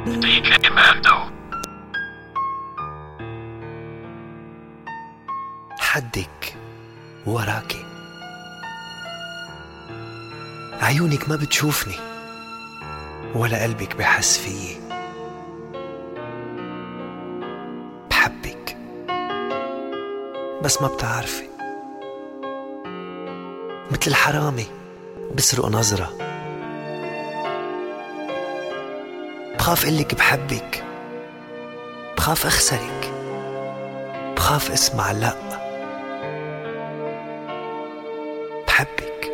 DJ Mando. حدك وراكي عيونك ما بتشوفني ولا قلبك بحس فيي بحبك بس ما بتعرفي مثل الحرامي بسرق نظرة بخاف قلك بحبك بخاف أخسرك بخاف اسمع لأ بحبك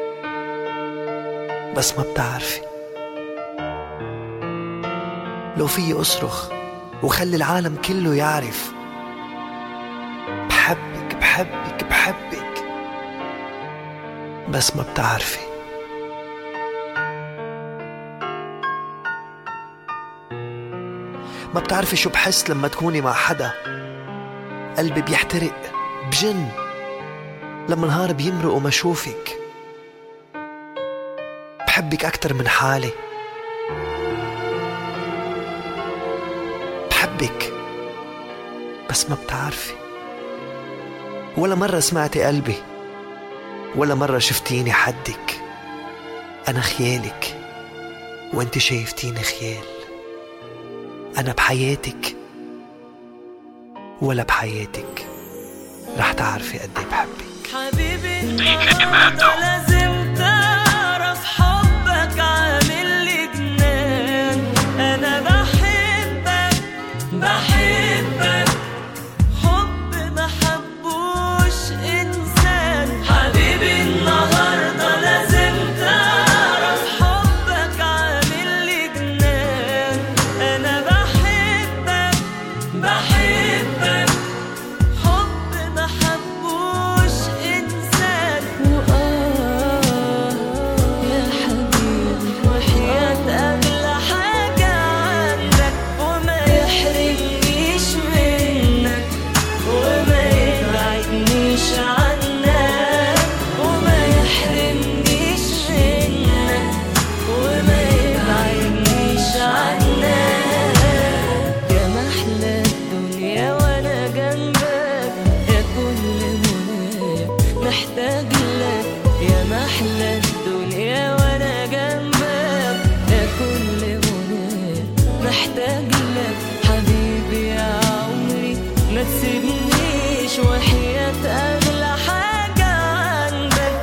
بس ما بتعرفي لو في أصرخ وخلي العالم كله يعرف بحبك بحبك بحبك بس ما بتعرفي ما بتعرفي شو بحس لما تكوني مع حدا قلبي بيحترق بجن لما نهار بيمرق وما شوفك بحبك أكتر من حالي بحبك بس ما بتعرفي ولا مرة سمعتي قلبي ولا مرة شفتيني حدك أنا خيالك وانت شايفتيني خيال أنا بحياتك ولا بحياتك رح تعرفي قد ايه بحبك حبيبي DJ Mando. لازم تعرف حبك عامل لي جنان انا بحبك بحبك حب ما حبوش انسان حبيبي النهارده لازم تعرف حبك عامل لي جنان انا بحبك بحبك حب ما حبوش انسان وآه يا حبيبي وحياة اغلى حاجة عندك وما يحرمنيش منك وما يبعدنيش عنك وما يحرمنيش منك وما يبعدنيش عنك يا محلى الدنيا وانا جنبك يا كل منايا محتاج لك يا محلى الدنيا وانا جنبك يا كل منايا محتاج لك حبيبي يا عمري ما تسيبنيش وحياة اغلى حاجة عندك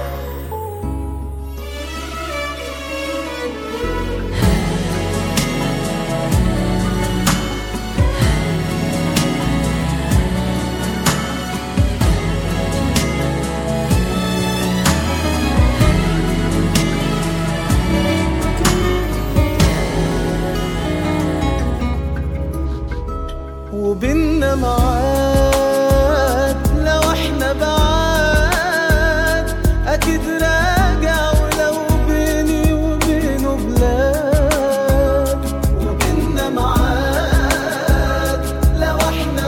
وبيننا معاد لو احنا بعاد اكيد راجع ولو بيني وبينه بلاد وبيننا معاد لو احنا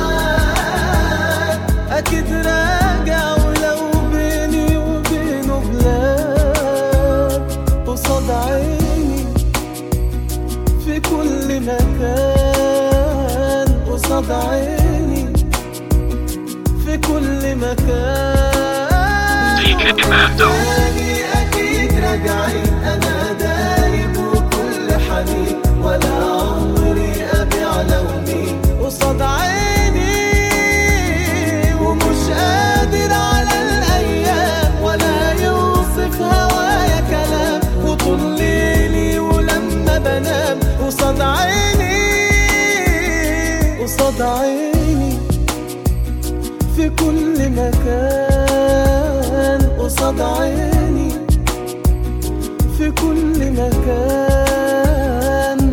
بعاد اكيد راجع ولو بيني وبينه بلاد قصاد عيني في كل مكان قصاد عيني في كل مكان DJ Mando. تاني أكيد راجعين أنا دايب وكل حنين ولا عمري أبيع لوني قصاد عيني ومش قادر على الأيام ولا يوصف هوايا كلام وطول ليلي ولما بنام قصاد عيني قصاد عيني في كل مكان قصاد عيني في كل مكان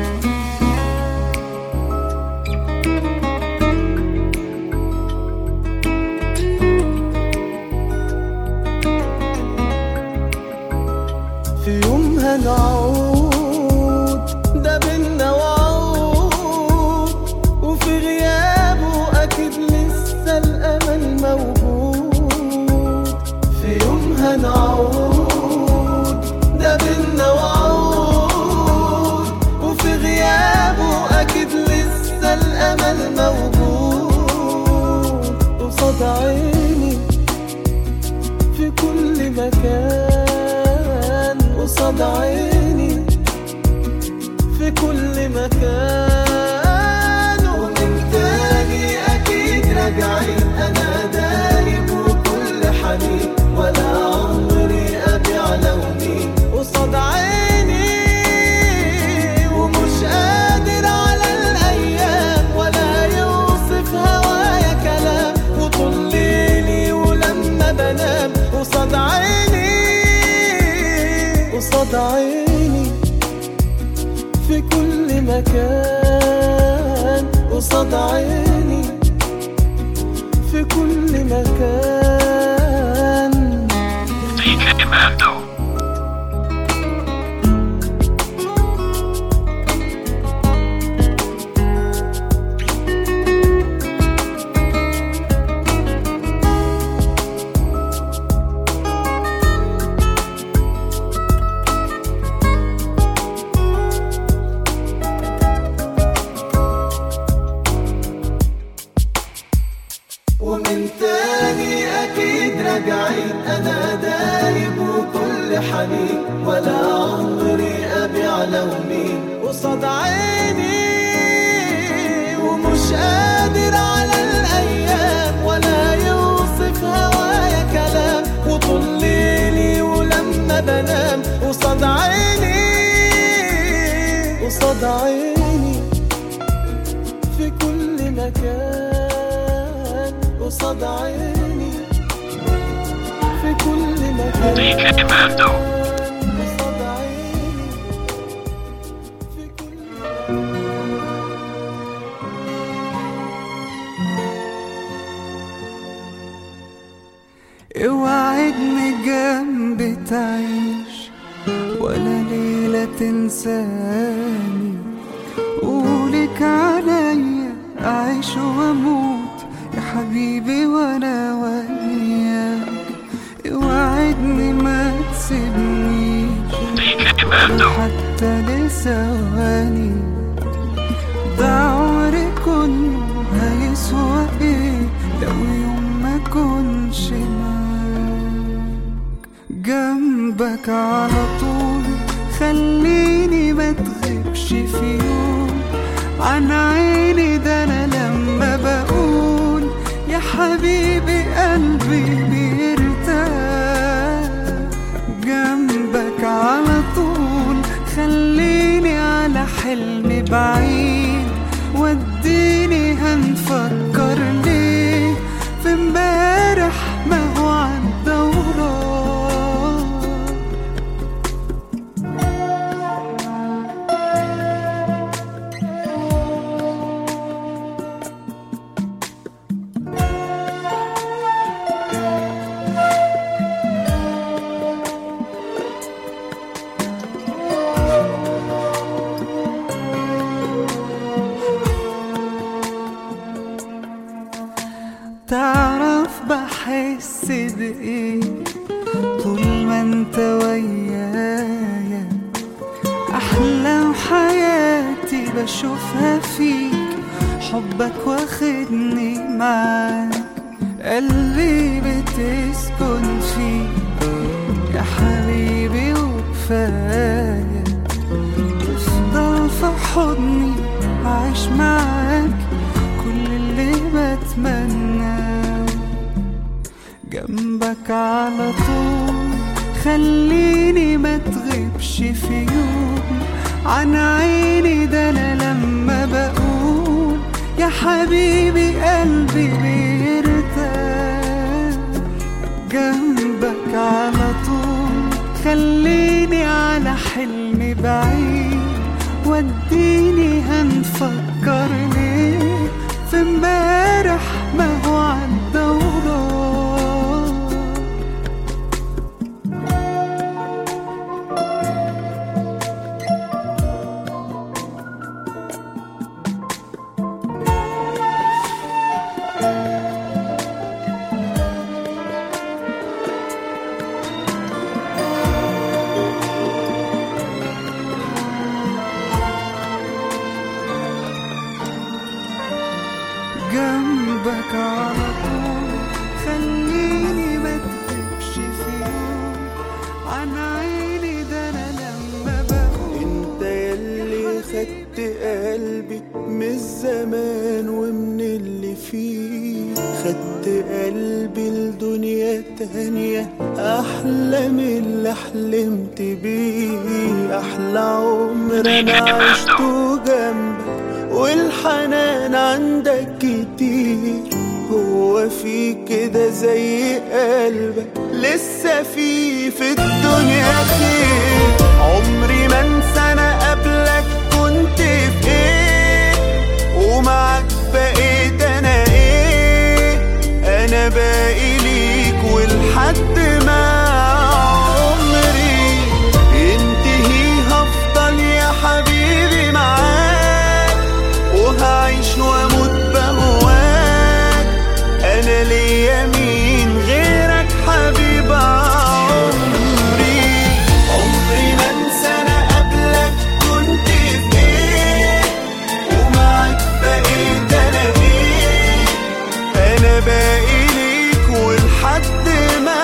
في يوم هنعود ده بينا وعود وفي غيابه أكيد لسه الأمل موجود في يوم هنعود ده بينا وعود وفي غيابه قصاد عيني في كل مكان ومن تاني أكيد راجعين أنا دايب وكل حنين ولا عمري أبيع لوني قصاد عيني ومش قادر على الأيام ولا يوصف هوايا كلام وطول ليلي ولما بنام قصاد عيني قصاد عيني في كل مكان قصاد عيني في كل مكان DK Mando. ومن تاني أكيد راجعين أنا دايب وكل حنين ولا عمري أبيع لوني قصاد عيني ومش قادر على الأيام ولا يوصف هوايا كلام وطول ليلي ولما بنام قصاد عيني قصاد عيني في كل مكان قصاد عيني في كل مكان DK Mando. قصاد عيني في كل مكان اوعدني جنبي تعيش ولا ليلة تنساني قولك عليا أعيش وأموت يا حبيبي وأنا وياك اوعدني ما تسيبنيش DK Mando. حتى لثواني ده عمري كله هيسوى ايه لو يوم ما كنش معاك جنبك على طول خليني ما تغيبش في يوم عن عيني ده انا لما بقول يا حبيبي قلبي بيرتاح جنبك على طول خليني على حلمي بعيد وديني هنفكر ليه في امبارح ما هو عدى وراه تعرف بحس بإيه طول ما انت ويايا أحلام حياتي بشوفها فيك حبك واخدني معاك قلبي بتسكن فيك يا حبيبي وكفاية تفضل في حضني عايش معاك كل اللي بتمناه جنبك على طول خليني ما تغيبش في يوم عن عيني ده انا لما بقول يا حبيبي قلبي بيرتاح جنبك على طول خليني على حلمي بعيد وديني هنفكر ليه في امبارح ما هو عدى وراه قلبي من الزمان ومن اللي فيه خدت قلبي لدنيا تانية أحلى من اللي حلمت بيه أحلى عمر أنا عشته جنبك والحنان عندك كتير هو في كده زي قلبك لسه في في الدنيا خير عمري ما انسى انا قبلك كنت في ايه ومعاك بقيت انا ايه انا باقي ليك ولحد ما عمري ينتهي هفضل يا حبيبي معاك وهعيش واموت بهواك انا ليا مين غيرك حبيب عمري عمري ما انسى انا قبلك كنت في ايه ومعاك بقيت انا ايه انا باقي ليك ولحد ما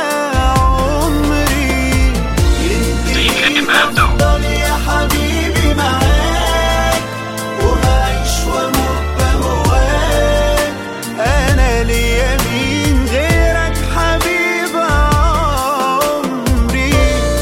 عمري ينتهي افضل يا حبيبي معاك وهعيش واموت بهواك انا ليا مين غيرك حبيب عمري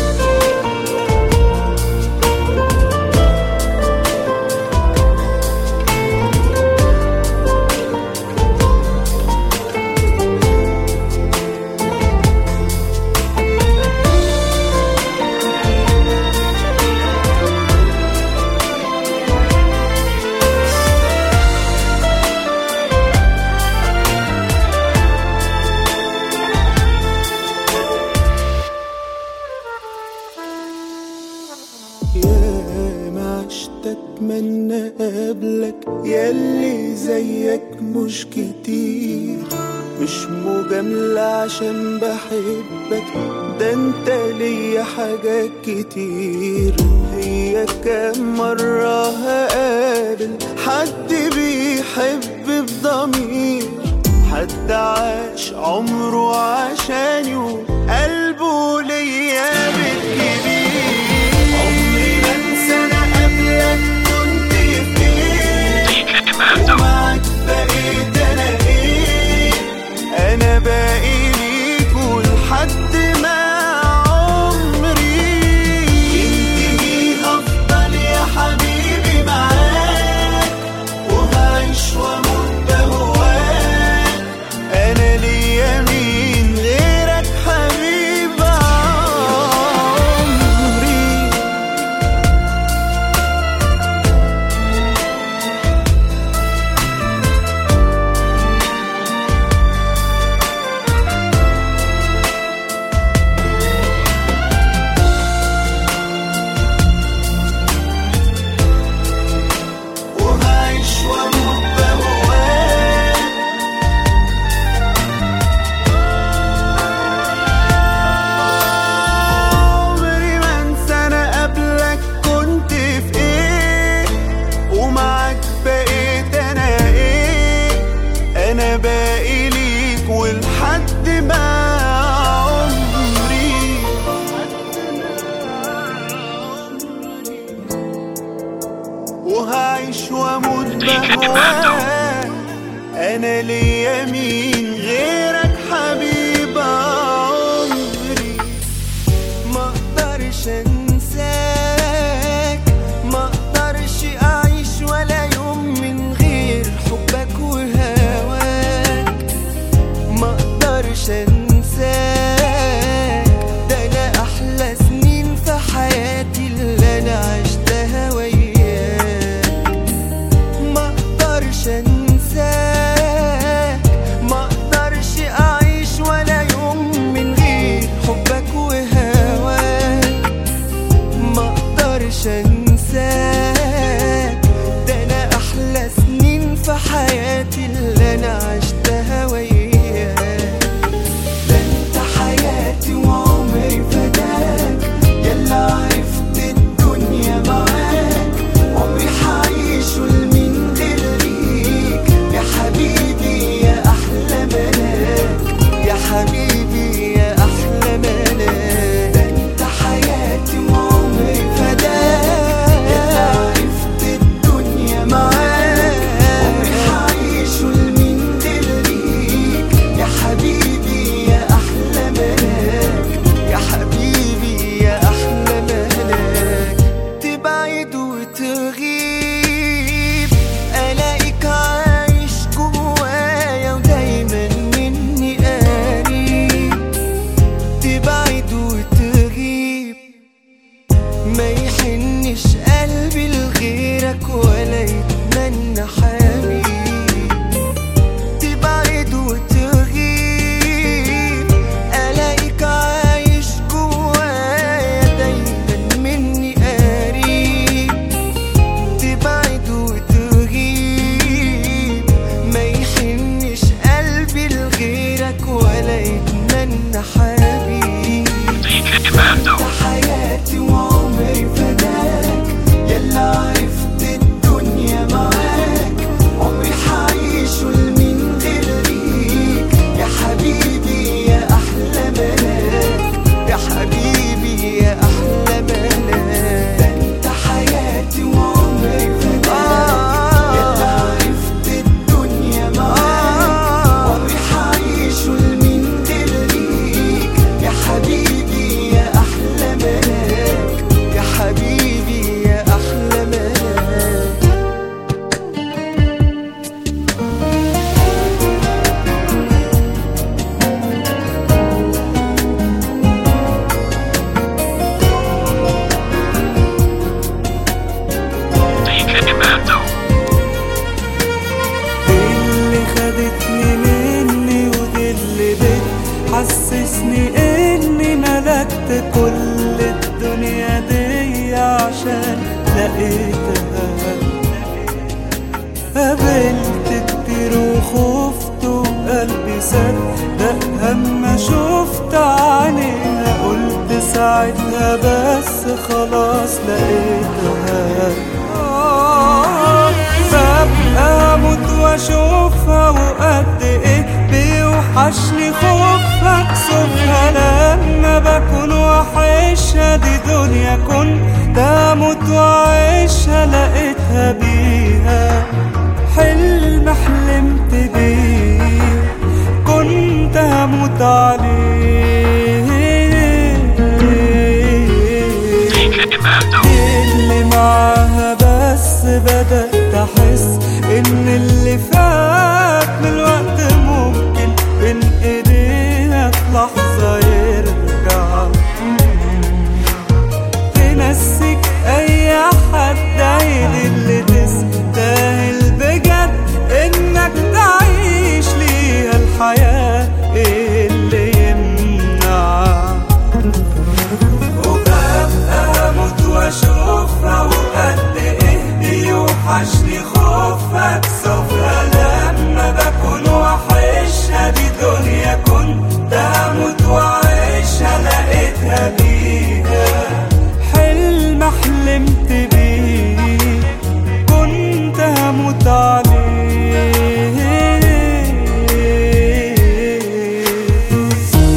يا ما عشت اتمنى قبلك ياللي زيك مش كتير مش مجاملة عشان بحبك ده انت ليا حاجات كتير هي كام مرة هقابل حد بيحب بضمير حد عاش عمره عشاني وقلبه ليا بالكبير عمري ما انسى انا قبلك كنت في ايه ومعاك بقيت انا ايه انا باقي ليك ولحد ما عمري ينتهي افضل يا حبيبي معاك وهعيش واموت بهواك انا ليا مين غيرك حبيب عمري وهعيش واموت بهواك عمري ما انسى انا قبلك كنت في ايه ومعاك بقيت انا ايه انا باقي ليك ولحد ما عمري وهعيش واموت بهواك انا ليا مين غيرك حبيب عمري ما اقدرش انساك ما اقدرش اعيش ولا يوم من غير حبك وهواك ما اقدرش انساك ده انا احلى سنين في حياتي اللي انا عشتها وياك ما اقدرش انساك ما يحنش قلبي لغيرك ولا يتمنى حبيب تبعد وتغيب الاقيك عايش جوايا دايما مني قريب تبعد وتغيب ما يحنش قلبي لغيرك ولا يتمنى حبيب DK Mando. حياتي وعمري فداك يلا عرفت الدنيا معاك عمري حعيشه لمين غير ليك يا حبيبي يا احلى ملاك يا حبيبي يا احلى ملاك ده انت حياتي وعمري فداك يلا عرفت الدنيا معاك عمري حعيشه لمين غير ليك يا حبيبي يا احلى ملاك يا حبيبي يا احلى ملاك DK Mando. دي اللي خدتني مني ودي اللي بتحسسني اني ملكت كل الدنيا دي عشان لقيتها قابلت كتير وخفت وقلبي صدق هما شفت عينيها قلت ساعتها بس خلاص لقيتها آه، ببقى اموت واشوفها وقد ايه بيوحشني خوفها كسوفها لما بكون وحشها دي دنيا كنت اموت واعيشها لقيتها بيها حلم حلمت بيه كنت هموت عليه DK Mando. اللي معاها بس بدأت أحس إن اللي فات من الوقت ممكن بين إيديها في لحظة يرجع تنسيك أي حد عيد اللي تستاهل بجد إنك تعيش ليها الحياة اللي يمنع وببقى اموت واشوفها وقد ايه بيوحشني خوفها كسوفها لما بكون وحشها دي دنيا كنت اموت واعيشها لقيتها بيها حلم حلمت بيه كنت هموت عليه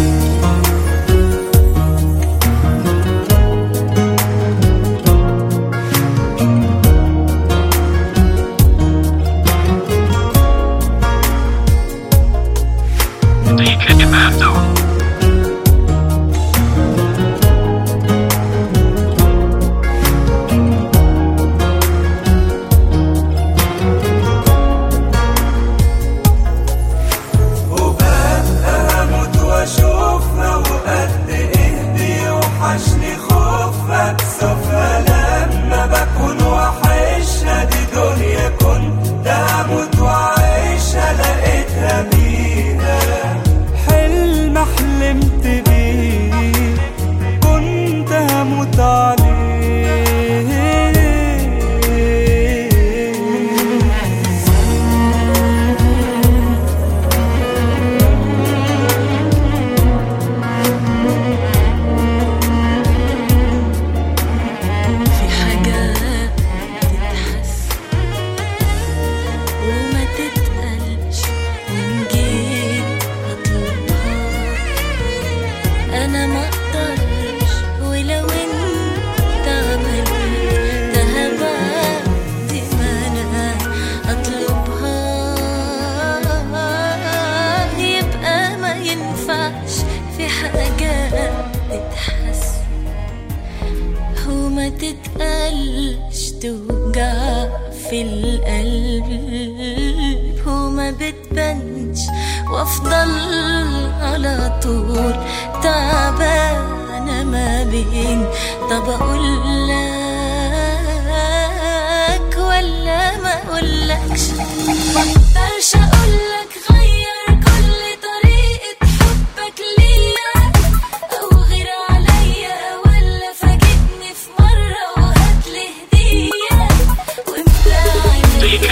DK Mando. وببقى هموت واشوفها وقد ايه بيوحشني خوفها كسوفها لما بكون وحشها دي دنيا كنت اموت واعيشها لقيتها بيها حلم حلمت بيه كنت هموت عليه في حاجات تتحس وما تتقلش وإن جيت أطلبها أنا ما أقدرش ولو أنت عملتها بعد ما أنا أطلبها يبقى ما ينفعش في حاجات تتحس وما تتقلش توجع في القلب وما بتبانش وافضل على طول تعبانة ما بين طب اقول لك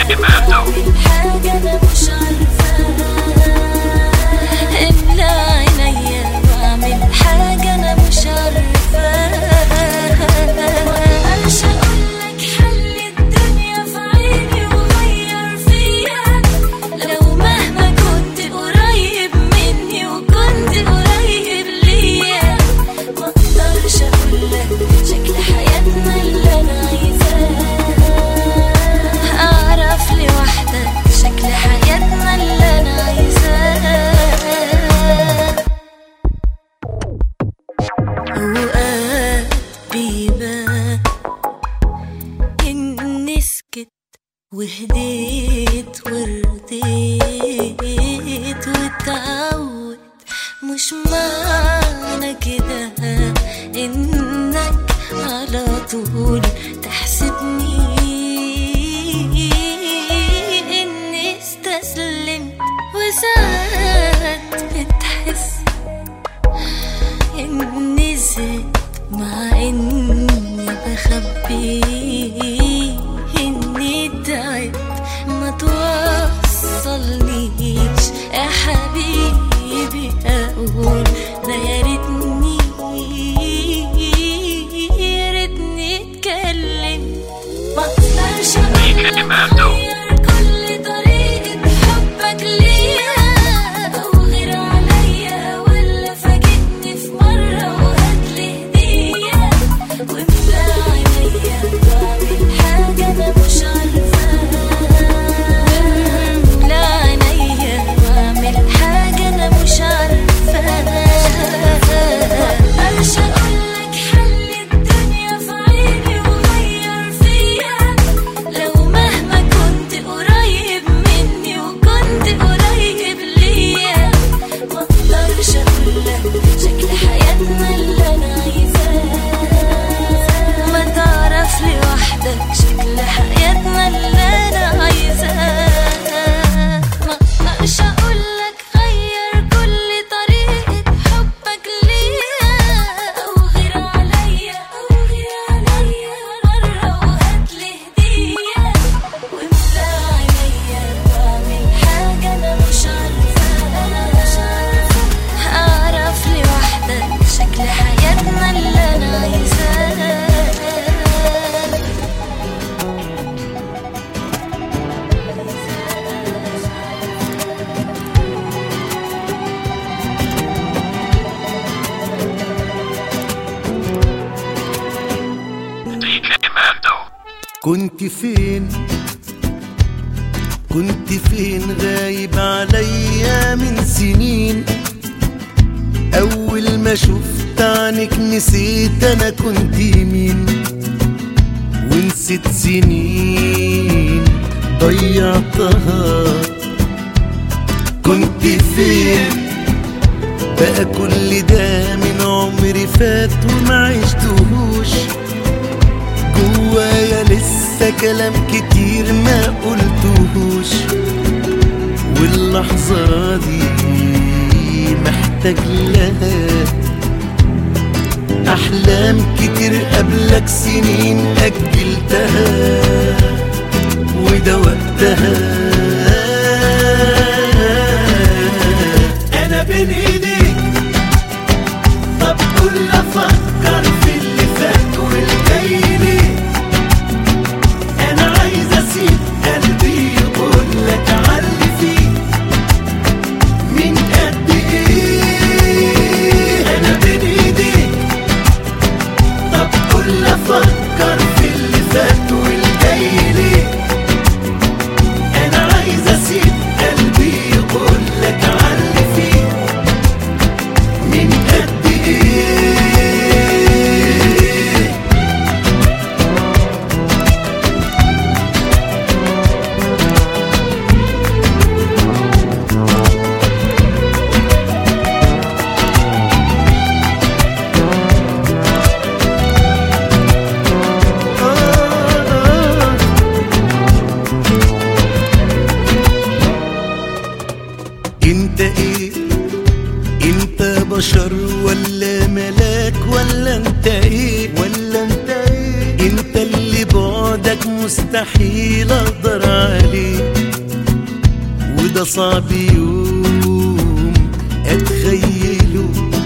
بعمل حاجة أنا مش عارفاها املى عينيا بعمل حاجة أنا مش عارفاها مقدرش أقولك حل الدنيا في عيني وغير فيا لو مهما كنت قريب مني وكنت قريب ليا مقدرش أقولك شكل حياتنا اللي أنا عايزاه أعرف لوحدك شكل حياتنا اللي أنا عايزاه أوقات بيبان إني سكت وهديت ورديت واتعود مش معنى كده إنك على طول تحسبني إني استسلمت وساعات بتحس إني زدت مع إني بخبي إني تعبت ما توصلنيش يا حبيبي أقول ده يا ريتني يا ريتني اتكلم ما اقدرش اغير كل طريقة حبك ليا او غير عليا ولا فاجئني في مرة وهاتلي هدية واملى عينيا بعمل حاجة انا مش عارفاها املى عينيا بعمل حاجة انا مش عارفاها مقدرش اقولك حل الدنيا في عيني وغير فيا لو مهما كنت قريب مني وكنت قريب ليا مقدرش اقولك شكل حياتنا اللي انا عايزاه ما تعرف لوحدك شكل حياتنا اللي انا عايزاه ما اقدرش اقولك غير كل طريقة حبك ليا او غير عليا او غير عليا مرة وهاتلي هدية واملى عينيا بعمل حاجة انا مش عارفاها مش عارفة اعرف لوحدك شكل حياتنا اللي انا عايزاه DJ Mando. كنت فين كنت فين غايب عليا من سنين اول ما شفت عنك نسيت انا كنت مين ونسيت سنين ضيعتها كنت فين بقى كل ده من عمري فات وما عشتهوش جوايا لسه كلام كتير ما قلتهوش واللحظة دي محتاج لها أحلام كتير قبلك سنين أجلتها وده وقتها أنا بين إيديك طب كل افكر في اللي فات والجاي ليه انا عايز اسيب قلبي يقول لك علي فيه من قد ايه انا بين ايديك طب كل افكر في اللي فات والجاي ليه انا عايز اسيب قلبي يقول لك علي فيه من قد ايه آه انت ايه انت بشر ولا ملاك ولا انت ايه ولا انت ايه انت اللي بعدك مستحيل اقدر عليه ده صعب يوم اتخيله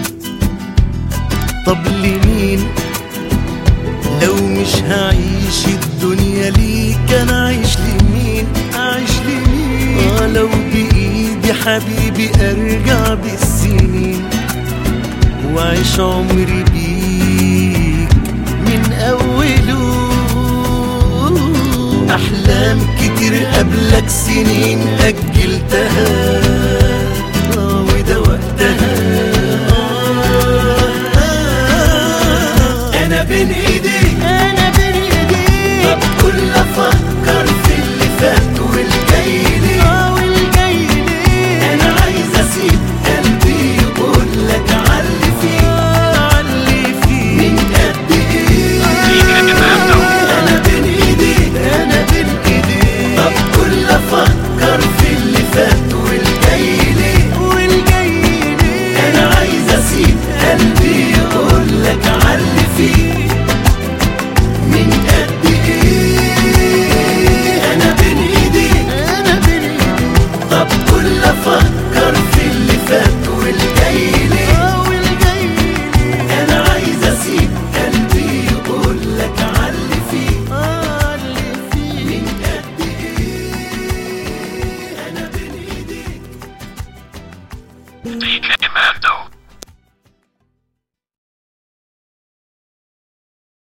طب لمين لو مش هعيش الدنيا ليك انا عايش لمين عايش لمين آه لو بايدي حبيبي ارجع بالسنين واعيش عمري بيك من اوله احلام كتير قبلك سنين اجلتها